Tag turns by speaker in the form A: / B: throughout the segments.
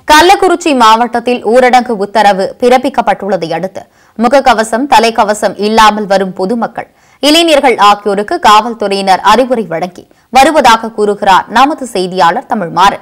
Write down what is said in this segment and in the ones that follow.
A: கள்ளக்குறிச்சி மாவட்டத்தில் ஊரடங்கு உத்தரவு பிறப்பிக்கப்பட்டுள்ளதை அடுத்து முகக்கவசம் தலைக்கவசம் இல்லாமல் வரும் பொதுமக்கள் இளைஞர்கள் ஆகியோருக்கு காவல்துறையினர் அறிவுரை வழங்கி வருவதாக கூறுகிறார் நமது செய்தியாளர் தமிழ்மாறன்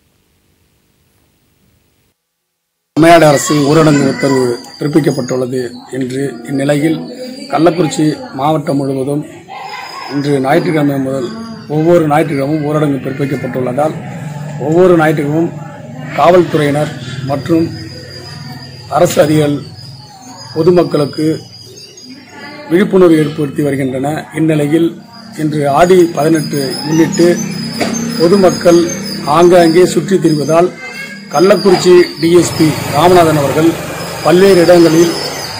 B: தமிழ்நாடு அரசு ஊரடங்கு உத்தரவு பிறப்பிக்கப்பட்டுள்ளது என்று இந்நிலையில் கள்ளக்குறிச்சி மாவட்டம் முழுவதும் இன்று ஞாயிற்றுக்கிழமை முதல் ஒவ்வொரு ஞாயிற்றுக்கிழமும் ஊரடங்கு பிறப்பிக்கப்பட்டுள்ளதால் ஒவ்வொரு ஞாயிற்றுக்கிழமும் காவல்துறையினர் மற்றும் அரசு அதிகாரிகள் பொதுமக்களுக்கு விழிப்புணர்வு ஏற்படுத்தி வருகின்றன இந்நிலையில் இன்று ஆடி பதினெட்டு முன்னிட்டு பொதுமக்கள் ஆங்காங்கே சுற்றித் திரிவதால் கள்ளக்குறிச்சி டிஎஸ்பி ராமநாதன் அவர்கள் பல்வேறு இடங்களில்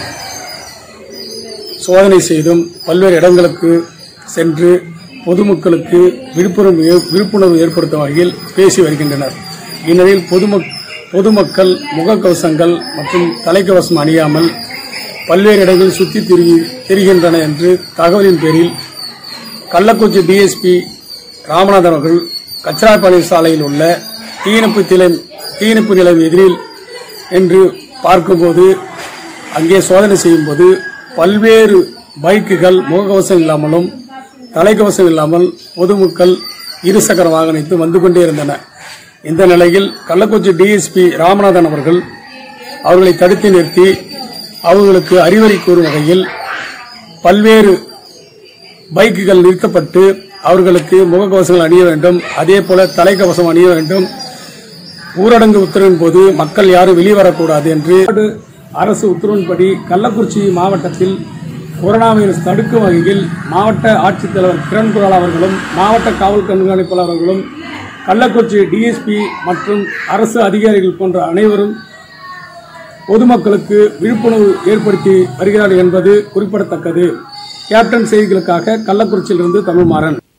B: சோதனை செய்தும் பல்வேறு இடங்களுக்கு சென்று பொதுமக்களுக்கு விழிப்புணர்வு ஏ- விழிப்புணர்வு ஏற்படுத்தும் வகையில் பேசி வருகின்றனர் இந்நிலையில் பொதுமக் பொதுமக்கள் முகக்கவசங்கள் மற்றும் தலைக்கவசம் அணியாமல் பல்வேறு இடங்களில் சுற்றி திரி திரிகின்றன என்று தகவலின் பேரில் கள்ளக்குறிச்சி டிஎஸ்பி ராமநாதன் அவர்கள் கச்சராப்பாளையம் சாலையில் உள்ள தீயணைப்பு நிலையம் தீயணைப்பு நிலையம் எதிரில் என்று பார்க்கும்போது அங்கே சோதனை செய்யும்போது பல்வேறு பைக்குகள் முகக்கவசம் இல்லாமலும் தலைக்கவசம் இல்லாமல் பொதுமக்கள் இருசக்கர வாகனத்தில் வந்து கொண்டே இருந்தன இந்த நிலையில் கள்ளக்குறிச்சி டிஎஸ்பி ராமநாதன் அவர்கள் அவர்களை தடுத்து நிறுத்தி அவர்களுக்கு அறிவுரை கூறும் வகையில் பல்வேறு பைக்குகள் நிறுத்தப்பட்டு அவர்களுக்கு முகக்கவசங்கள் அணிய வேண்டும் அதே போல தலைக்கவசம் அணிய வேண்டும் ஊரடங்கு உத்தரவின் போது மக்கள் யாரும் வெளிவரக்கூடாது என்று அரசு உத்தரவின்படி கள்ளக்குறிச்சி மாவட்டத்தில் கொரோனா வைரஸ் தடுக்கும் வகையில் மாவட்ட ஆட்சித்தலைவர் கிரண்குரால் அவர்களும் மாவட்ட காவல் கண்காணிப்பாளர் அவர்களும் கள்ளக்குறிச்சி டிஎஸ்பி மற்றும் அரசு அதிகாரிகள் போன்ற அனைவரும் பொதுமக்களுக்கு விழிப்புணர்வு ஏற்படுத்தி வருகிறார்கள் என்பது குறிப்பிடத்தக்கது கேப்டன் செய்திகளுக்காக கள்ளக்குறிச்சியிலிருந்து தமிழ்மாறன்